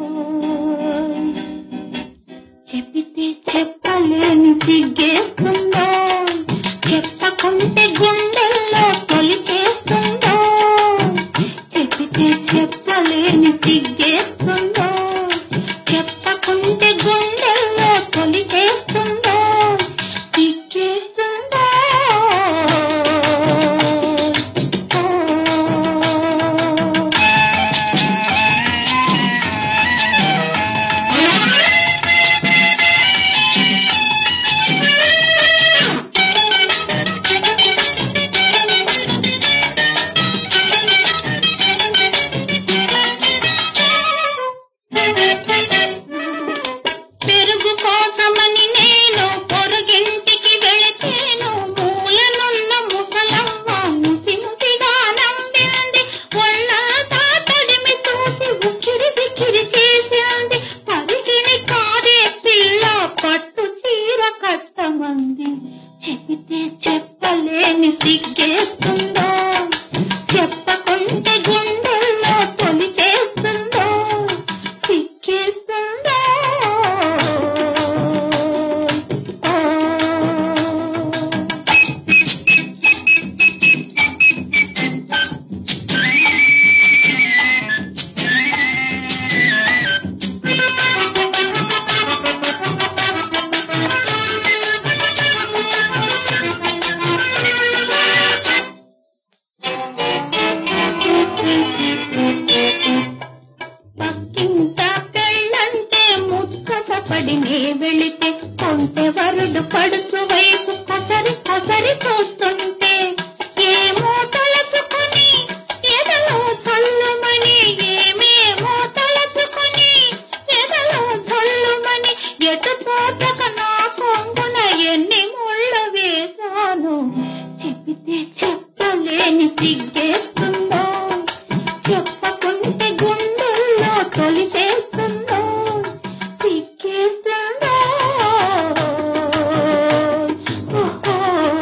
చెప్పితే చెప్పలేని సిగ్గేస్తుందో చెప్పకుంటే గుండెల్లో తొలిచేస్తుందో చెప్పితే చెప్పలేని సిగ్గేస్తుందో చెప్పకుంటే గుండెల్లో తొలిచేస్తుందో సిగ్గేస్తుందో పెరుగు కోసమని నేను పొరుగింటికి వెళితేను మూలనున్న ముసలమ్మ ముసి ముసిగా నవ్వింది ఒళ్ళంతా తడిమి చూసి ఉక్కిరి బిక్కిరి చేసింది పరిగిణి కాదే పిల్ల పట్టు చీర కట్టమంది చెబితే చెప్పలేని సిగ్గేస్తుందో చెప్పకుంటే గుండెల్లో తొలి చేస్తుందో సిగ్గేస్తుందో పక్కింట పెళ్ళంటే ముచ్చటపడి నే వెళితే కొంటె వరుడు పడుచు వైపు కసరి కసరి చూస్తుంటే ఏమో తలచుకుని ఎదలో చల్లుమని ఏమేమో తలచుకుని ఎదలో చల్లుమని ఎటు తోటక నా కొంగున ఎన్ని ముళ్ళు వేశాను చెప్పితే చెప్పలేని సిగ్గేస్తుందో చెప్పకుంటే గుండెల్లో తొలిచేస్తుందో సిగ్గేస్తుందో ఓహో.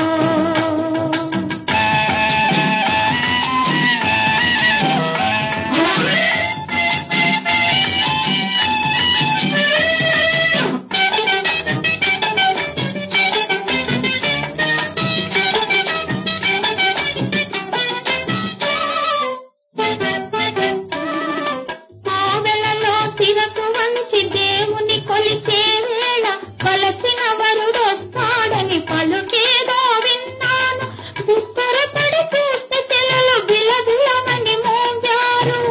కోవెలలో తిరకు వంచి దేవుని కొలిచే వేళ కొలచిన వరుడొస్తాడని పలుకేదో విన్నాను బిస్తరపడి చూస్తే తెలలు బిలబిలమని మోగారు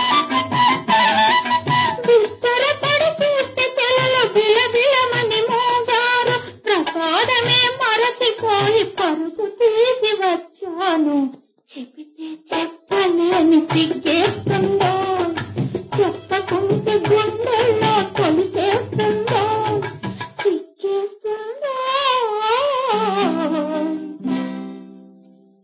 బిస్తరపడి చూస్తే తెలలు బిలబిలమని మోగారు ప్రసాదమే మరచిపోయి పరుగు తీసి వచ్చాను చెబితే చెప్పలేని సిగ్గే